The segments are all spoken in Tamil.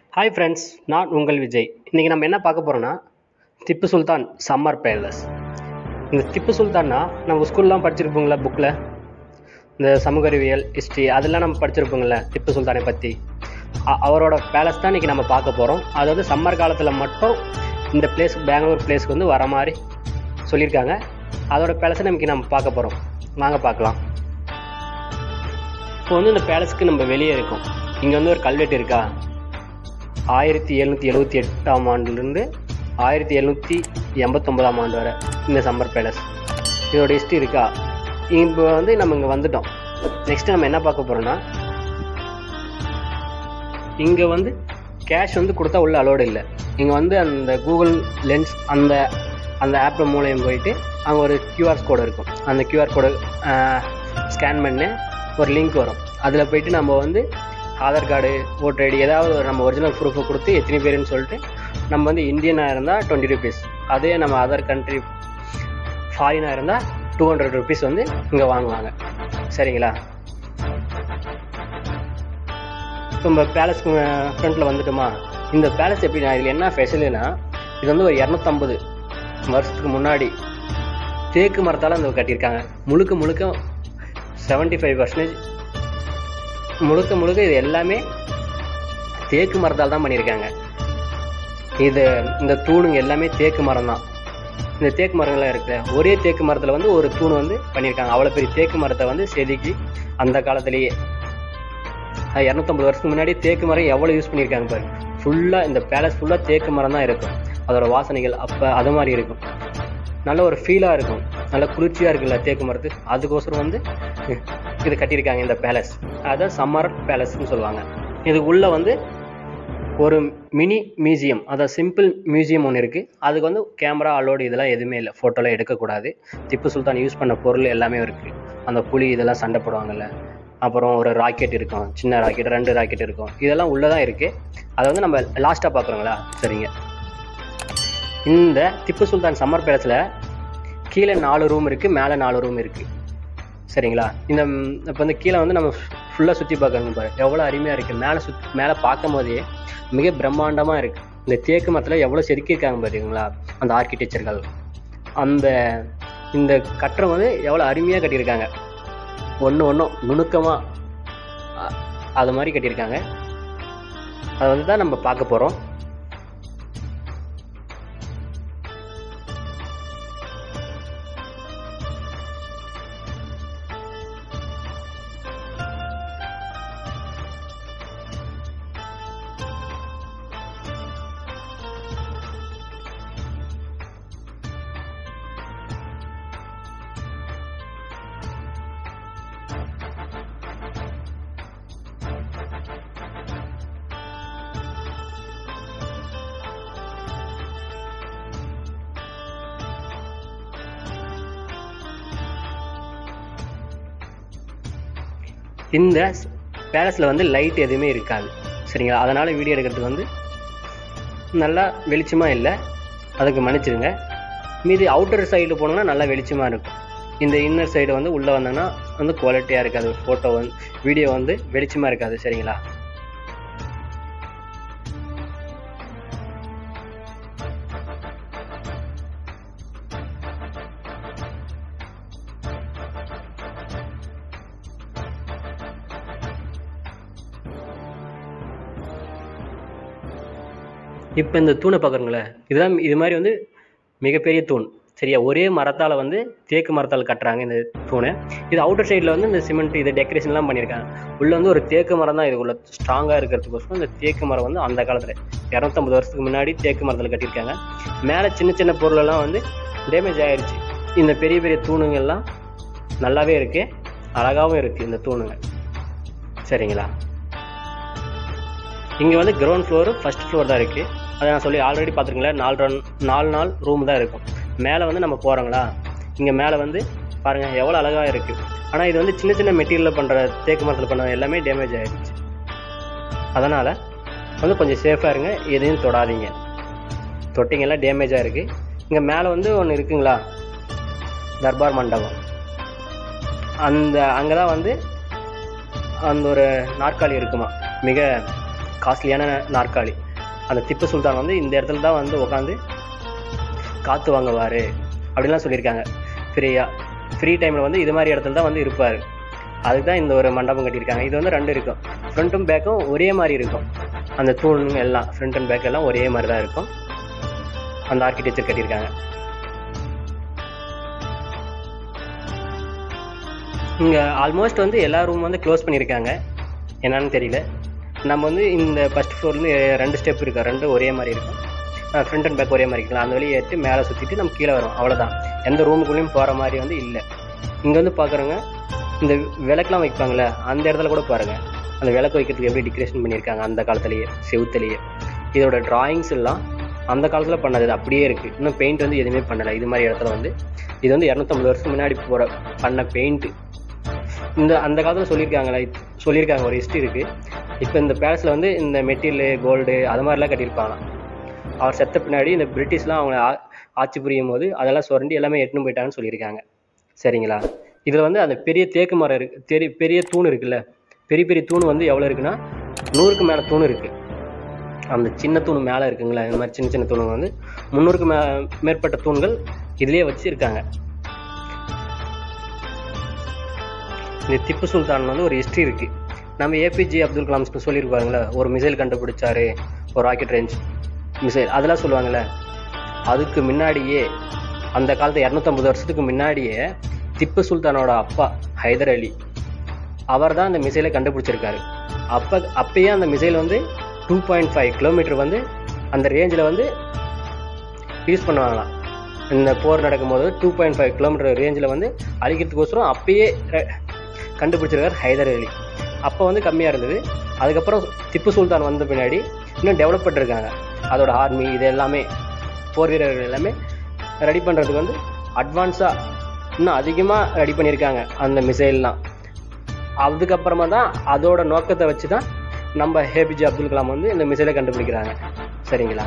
ஹாய் ஃப்ரெண்ட்ஸ் நான் உங்கள் விஜய் இன்றைக்கி நம்ம என்ன பார்க்க போகிறோன்னா திப்பு சுல்தான் சம்மர் பேலஸ் இந்த திப்பு சுல்தான்னா நம்ம ஸ்கூல்லாம் படிச்சிருப்போங்களா புக்கில் இந்த சமூக அறிவியல் ஹிஸ்ட்ரி அதெல்லாம் நம்ம படிச்சிருப்போங்கள திப்பு சுல்தானை பற்றி அ- அவரோட பேலஸ் தான் இன்றைக்கி நம்ம பார்க்க போகிறோம் அதாவது சம்மர் காலத்தில் மட்டும் இந்த பிளேஸ் பெங்களூர் பிளேஸ்க்கு வந்து வர மாதிரி சொல்லியிருக்காங்க அதோட பேலஸை நமக்கு நம்ம பார்க்க போகிறோம் வாங்க பார்க்கலாம் இப்போ வந்து இந்த பேலஸ்க்கு நம்ம வெளியே இருக்கோம் இங்கே வந்து ஒரு கல்வெட்டு இருக்கா ஆயிரத்தி எழுநூற்றி எழுபத்தி எட்டாம் ஆண்டுலேருந்து ஆயிரத்தி எழுநூற்றி எண்பத்தொம்பதாம் ஆண்டு வரை இந்த சம்மர் பேலஸ் இதோட ஹிஸ்ட்ரி இருக்கா இப்போ வந்து நம்ம இங்கே வந்துட்டோம் நெக்ஸ்ட் நம்ம என்ன பார்க்க போகிறோம்னா இங்கே வந்து கேஷ் வந்து கொடுத்தா உள்ள அலோடு இல்லை இங்கே வந்து அந்த கூகுள் லென்ஸ் அந்த அந்த ஆப் மூலியம் போயிட்டு அங்கே ஒரு கியூஆர் கோடு இருக்கும் அந்த கியூஆர் கோடு ஸ்கேன் பண்ணி ஒரு லிங்க் வரும் அதில் போயிட்டு நம்ம வந்து ஆதார் கார்டு ஓட்டர் ஐடி ஏதாவது ஒரு நம்ம ஒரிஜினல் ப்ரூஃபை கொடுத்து எத்தனை பேருன்னு சொல்லிட்டு நம்ம வந்து இந்தியனாக இருந்தால் டுவெண்ட்டி ருபீஸ் அதே நம்ம அதர் கண்ட்ரி ஃபாரினாக இருந்தால் டூ ஹண்ட்ரட் ருபீஸ் வந்து இங்கே வாங்குவாங்க சரிங்களா இப்போ நம்ம பேலஸ்க்கு ஃப்ரண்ட்டில் வந்துட்டோமா இந்த பேலஸ் எப்படின்னா இதில் என்ன ஸ்பெஷலுன்னா இது வந்து ஒரு இரநூத்தம்பது வருஷத்துக்கு முன்னாடி தேக்கு மரத்தால் அந்த கட்டியிருக்காங்க முழுக்க முழுக்க செவன்ட்டி ஃபைவ் பர்சன்டேஜ் முழுக்க முழுக்க இது எல்லாமே தேக்கு மரத்தால் தான் பண்ணியிருக்காங்க இது இந்த தூணுங்க எல்லாமே தேக்கு மரம் தான் இந்த தேக்கு மரங்கள்லாம் இருக்கு ஒரே தேக்கு மரத்தில் வந்து ஒரு தூண் வந்து பண்ணியிருக்காங்க அவ்வளோ பெரிய தேக்கு மரத்தை வந்து செதுக்கி அந்த காலத்திலேயே அது இரநூத்தம்பது வருஷத்துக்கு முன்னாடி தேக்கு மரம் எவ்வளோ யூஸ் பண்ணியிருக்காங்க பாரு ஃபுல்லாக இந்த பேலஸ் ஃபுல்லாக தேக்கு மரம் தான் இருக்கும் அதோட வாசனைகள் அப்போ அது மாதிரி இருக்கும் நல்ல ஒரு ஃபீலாக இருக்கும் நல்ல குளிர்ச்சியாக இருக்குல்ல தேக்கு மரத்து அதுக்கோசரம் வந்து இது கட்டியிருக்காங்க இந்த பேலஸ் அதான் சம்மர் பேலஸ்னு சொல்லுவாங்க இது உள்ளே வந்து ஒரு மினி மியூசியம் அதாவது சிம்பிள் மியூசியம் ஒன்று இருக்குது அதுக்கு வந்து கேமரா அலோடு இதெல்லாம் எதுவுமே இல்லை ஃபோட்டோலாம் எடுக்கக்கூடாது திப்பு சுல்தான் யூஸ் பண்ண பொருள் எல்லாமே இருக்குது அந்த புலி இதெல்லாம் சண்டை போடுவாங்கல்ல அப்புறம் ஒரு ராக்கெட் இருக்கும் சின்ன ராக்கெட் ரெண்டு ராக்கெட் இருக்கும் இதெல்லாம் உள்ளே தான் இருக்குது அதை வந்து நம்ம லாஸ்ட்டாக பார்க்குறோங்களா சரிங்க இந்த திப்பு சுல்தான் சம்மர் பேலஸில் கீழே நாலு ரூம் இருக்குது மேலே நாலு ரூம் இருக்குது சரிங்களா இந்த இப்போ வந்து கீழே வந்து நம்ம ஃபுல்லாக சுற்றி பார்க்கணும் பாரு எவ்வளோ அருமையாக இருக்குது மேலே சுத் மேலே பார்க்கும் போதே மிக பிரம்மாண்டமாக இருக்குது இந்த தேக்கு மரத்தில் எவ்வளோ செதுக்கியிருக்காங்க பார்த்தீங்களா அந்த ஆர்கிடெக்சர்கள் அந்த இந்த கட்டடம் வந்து எவ்வளோ அருமையாக கட்டியிருக்காங்க ஒன்று ஒன்றும் நுணுக்கமாக அது மாதிரி கட்டியிருக்காங்க அதை வந்து தான் நம்ம பார்க்க போகிறோம் இந்த பேலஸில் வந்து லைட் எதுவுமே இருக்காது சரிங்களா அதனால் வீடியோ எடுக்கிறதுக்கு வந்து நல்லா வெளிச்சமாக இல்லை அதுக்கு மன்னிச்சிடுங்க மீதி அவுட்டர் சைடு போனோம்னா நல்லா வெளிச்சமாக இருக்கும் இந்த இன்னர் சைடு வந்து உள்ளே வந்தோன்னா வந்து குவாலிட்டியாக இருக்காது ஃபோட்டோ வந்து வீடியோ வந்து வெளிச்சமாக இருக்காது சரிங்களா இப்போ இந்த தூணை பார்க்குறீங்களே இதுதான் இது மாதிரி வந்து மிகப்பெரிய தூண் சரியா ஒரே மரத்தால் வந்து தேக்கு மரத்தால் கட்டுறாங்க இந்த தூணை இது அவுட்டர் சைடில் வந்து இந்த சிமெண்ட் இது டெக்கரேஷன்லாம் பண்ணியிருக்காங்க உள்ளே வந்து ஒரு தேக்கு மரம் தான் இதுக்குள்ள ஸ்ட்ராங்காக இருக்கிறதுக்கோசரம் இந்த தேக்கு மரம் வந்து அந்த காலத்தில் இரநூத்தம்பது வருஷத்துக்கு முன்னாடி தேக்கு மரத்தில் கட்டியிருக்காங்க மேலே சின்ன சின்ன பொருளெல்லாம் வந்து டேமேஜ் ஆயிடுச்சு இந்த பெரிய பெரிய தூணுங்கள்லாம் நல்லாவே இருக்குது அழகாகவும் இருக்குது இந்த தூணுங்க சரிங்களா இங்கே வந்து கிரவுண்ட் ஃப்ளோர் ஃபர்ஸ்ட் ஃப்ளோர் தான் இருக்குது அதை நான் சொல்லி ஆல்ரெடி பார்த்துருங்களேன் நாலு ரன் நாலு நாள் ரூம் தான் இருக்கும் மேலே வந்து நம்ம போகிறோங்களா இங்கே மேலே வந்து பாருங்கள் எவ்வளோ அழகாக இருக்குது ஆனால் இது வந்து சின்ன சின்ன மெட்டீரியலில் பண்ணுற தேக்கு மரத்தில் பண்ண எல்லாமே டேமேஜ் ஆகிடுச்சு அதனால் வந்து கொஞ்சம் சேஃபாக இருங்க எதையும் தொடாதீங்க தொட்டிங்கன்னா டேமேஜாக இருக்குது இங்கே மேலே வந்து ஒன்று இருக்குங்களா தர்பார் மண்டபம் அந்த அங்கே தான் வந்து அந்த ஒரு நாற்காலி இருக்குமா மிக காஸ்ட்லியான நாற்காலி அந்த திப்பு சுல்தான் வந்து இந்த இடத்துல தான் வந்து உட்காந்து காற்று வாங்குவார் அப்படின்லாம் சொல்லியிருக்காங்க ஃப்ரீயாக ஃப்ரீ டைமில் வந்து இது மாதிரி இடத்துல தான் வந்து இருப்பார் அதுக்கு தான் இந்த ஒரு மண்டபம் கட்டியிருக்காங்க இது வந்து ரெண்டு இருக்கும் ஃப்ரண்ட்டும் பேக்கும் ஒரே மாதிரி இருக்கும் அந்த தூண் எல்லாம் ஃப்ரண்ட் அண்ட் பேக் எல்லாம் ஒரே மாதிரி தான் இருக்கும் அந்த ஆர்கிடெக்சர் கட்டியிருக்காங்க இங்கே ஆல்மோஸ்ட் வந்து எல்லா ரூம் வந்து க்ளோஸ் பண்ணியிருக்காங்க என்னன்னு தெரியல நம்ம வந்து இந்த ஃபஸ்ட் ஃப்ளோர்லேருந்து ரெண்டு ஸ்டெப் இருக்கும் ரெண்டு ஒரே மாதிரி இருக்கும் ஃப்ரண்ட் அண்ட் பேக் ஒரே மாதிரி இருக்கலாம் அந்த வழியை ஏற்றி மேலே சுற்றிட்டு நம்ம கீழே வரும் அவ்வளோதான் எந்த ரூமுக்குள்ளேயும் போகிற மாதிரி வந்து இல்லை இங்கே வந்து பார்க்குறவங்க இந்த விளக்கெலாம் வைப்பாங்கள்ல அந்த இடத்துல கூட பாருங்கள் அந்த விளக்கு வைக்கிறதுக்கு எப்படி டெக்கரேஷன் பண்ணியிருக்காங்க அந்த காலத்துலேயே செவுத்துலேயே இதோட டிராயிங்ஸ் எல்லாம் அந்த காலத்தில் பண்ணது இது அப்படியே இருக்குது இன்னும் பெயிண்ட் வந்து எதுவுமே பண்ணலை இது மாதிரி இடத்துல வந்து இது வந்து இரநூத்தம்பது வருஷம் முன்னாடி போகிற பண்ண பெயிண்ட்டு இந்த அந்த காலத்தில் சொல்லியிருக்காங்களே சொல்லியிருக்காங்க ஒரு ஹிஸ்ட்ரி இருக்குது இப்போ இந்த பேலஸில் வந்து இந்த மெட்டீரியல் கோல்டு அது மாதிரிலாம் கட்டியிருப்பாங்களாம் அவர் செத்த பின்னாடி இந்த பிரிட்டிஷ்லாம் அவங்க ஆ- ஆட்சி புரியும் போது அதெல்லாம் சுரண்டி எல்லாமே எட்டுன்னு போயிட்டாங்கன்னு சொல்லியிருக்காங்க சரிங்களா இதில் வந்து அந்த பெரிய தேக்கு மரம் இருக்கு பெரிய பெரிய தூண் இருக்குல்ல பெரிய பெரிய தூண் வந்து எவ்வளோ இருக்குன்னா நூறுக்கு மேலே தூண் இருக்குது அந்த சின்ன தூண் மேலே இருக்குங்களா இந்த மாதிரி சின்ன சின்ன தூணுங்க வந்து முந்நூறுக்கு மே மேற்பட்ட தூண்கள் இதுலேயே வச்சு இருக்காங்க இந்த திப்பு சுல்தான் வந்து ஒரு ஹிஸ்ட்ரி இருக்குது நம்ம ஏபிஜே அப்துல் கலாம் சொ- சொல்லியிருப்பாங்களே ஒரு மிசைல் கண்டுபிடிச்சாரு ஒரு ராக்கெட் ரேஞ்ச் மிசைல் அதெல்லாம் சொல்லுவாங்கள்ல அதுக்கு முன்னாடியே அந்த காலத்து இரநூத்தம்பது வருஷத்துக்கு முன்னாடியே திப்பு சுல்தானோட அப்பா ஹைதர் அலி அவர் தான் அந்த மிசைலை கண்டுபிடிச்சிருக்காரு அப்போ அப்பயே அந்த மிசைல் வந்து டூ பாயிண்ட் ஃபைவ் கிலோமீட்டர் வந்து அந்த ரேஞ்சில் வந்து யூஸ் பண்ணுவாங்களாம் இந்த போர் நடக்கும்போது டூ பாயிண்ட் ஃபைவ் கிலோமீட்டர் ரேஞ்சில் வந்து அழிக்கிறதுக்கோசரம் அப்பயே அஹ், கண்டுபிடிச்சிருக்காரு ஹைதர் அலி அப்போ வந்து கம்மியாக இருந்தது அதுக்கப்புறம் திப்பு சுல்தான் வந்த பின்னாடி இன்னும் டெவலப் பண்ணிருக்காங்க அதோட ஆர்மி இது எல்லாமே போர் வீரர்கள் எல்லாமே ரெடி பண்ணுறதுக்கு வந்து அட்வான்ஸாக இன்னும் அதிகமாக ரெடி பண்ணியிருக்காங்க அந்த மிசைல்லாம் அதுக்கப்புறமா தான் அதோட நோக்கத்தை வச்சு தான் நம்ம ஏபிஜே அப்துல் கலாம் வந்து இந்த மிசைலை கண்டுபிடிக்கிறாங்க சரிங்களா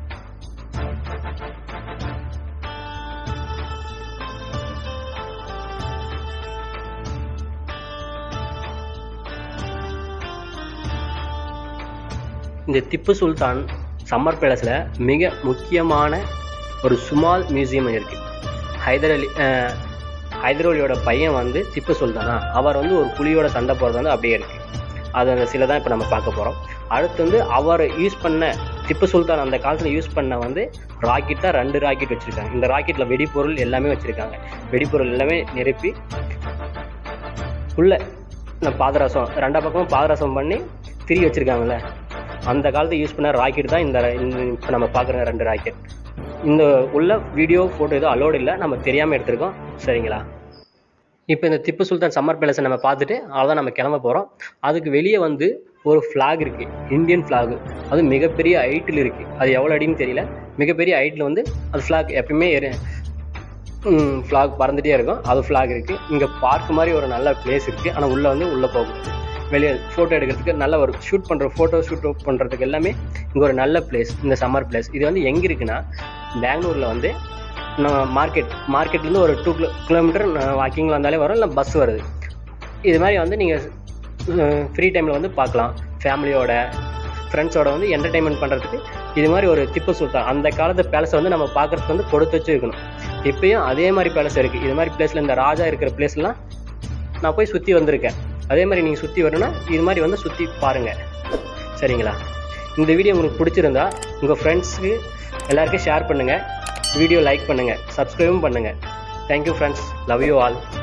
இந்த திப்பு சுல்தான் சம்மர் பேலஸில் மிக முக்கியமான ஒரு சுமால் மியூசியம் இருக்குது ஹைதர் அலி அஹ், ஹைதர் அலியோட பையன் வந்து திப்பு சுல்தானா அவர் வந்து ஒரு புலியோட சண்டை போகிறது வந்து அப்படியே இருக்குது அது அந்த சில தான் இப்போ நம்ம பார்க்க போகிறோம் அடுத்து வந்து அவர் யூஸ் பண்ண திப்பு சுல்தான் அந்த காலத்தில் யூஸ் பண்ண வந்து ராக்கெட் தான் ரெண்டு ராக்கெட் வச்சுருக்காங்க இந்த ராக்கெட்டில் வெடிப்பொருள் எல்லாமே வச்சுருக்காங்க வெடிப்பொருள் எல்லாமே நிரப்பி உள்ள இந்த பாதரசம் ரெண்டா பக்கமும் பாதரசம் பண்ணி திரி வச்சுருக்காங்கல்ல அந்த காலத்து யூஸ் பண்ண ராக்கெட் தான் இந்த இப்போ நம்ம பார்க்குற ரெண்டு ராக்கெட் இந்த உள்ள வீடியோ ஃபோட்டோ எதுவும் அலோடு இல்லை நம்ம தெரியாமல் எடுத்திருக்கோம் சரிங்களா இப்போ இந்த திப்பு சுல்தான் சம்மர் பேலஸை நம்ம பார்த்துட்டு அவ்வளோதான் நம்ம கிளம்ப போகிறோம் அதுக்கு வெளியே வந்து ஒரு ஃப்ளாக் இருக்குது இந்தியன் ஃப்ளாக் அது மிகப்பெரிய ஹைட்டில் இருக்குது அது எவ்வளோ அடின்னு தெரியல மிகப்பெரிய ஹைட்டில் வந்து அது ஃப்ளாக் எப்பயுமே எரி ஃப்ளாக் பறந்துட்டே இருக்கும் அது ஃப்ளாக் இருக்குது இங்கே பார்க் மாதிரி ஒரு நல்ல பிளேஸ் இருக்குது ஆனால் உள்ளே வந்து உள்ளே போகக்கூடாது வெளியே ஃபோட்டோ எடுக்கிறதுக்கு நல்ல ஒரு ஷூட் பண்ணுற ஃபோட்டோ ஷூட் பண்ணுறதுக்கு எல்லாமே இங்கே ஒரு நல்ல பிளேஸ் இந்த சம்மர் பிளேஸ் இது வந்து எங்கே இருக்குன்னா பெங்களூரில் வந்து நம்ம மார்க்கெட் மார்க்கெட்லேருந்து ஒரு டூ கிலோ கிலோமீட்டர் வாக்கிங்கில் வந்தாலே வரும் இல்லை பஸ் வருது இது மாதிரி வந்து நீங்கள் ஃப்ரீ டைமில் வந்து பார்க்கலாம் ஃபேமிலியோட ஃப்ரெண்ட்ஸோட வந்து என்டர்டைன்மெண்ட் பண்ணுறதுக்கு இது மாதிரி ஒரு திப்பு சுல்தான் அந்த காலத்து பேலஸை வந்து நம்ம பார்க்குறதுக்கு வந்து கொடுத்து வச்சு இருக்கணும் இப்பயும் அதே மாதிரி பேலஸ் இருக்குது இது மாதிரி பிளேஸில் இந்த ராஜா இருக்கிற பிளேஸ்லாம் நான் போய் சுற்றி வந்திருக்கேன் அதே மாதிரி நீங்கள் சுற்றி வரணும்னா இது மாதிரி வந்து சுற்றி பாருங்கள் சரிங்களா இந்த வீடியோ உங்களுக்கு பிடிச்சிருந்தா உங்கள் ஃப்ரெண்ட்ஸுக்கு எல்லாருக்கும் ஷேர் பண்ணுங்கள் வீடியோ லைக் பண்ணுங்கள் சப்ஸ்கிரைபும் பண்ணுங்கள் thank you friends love you all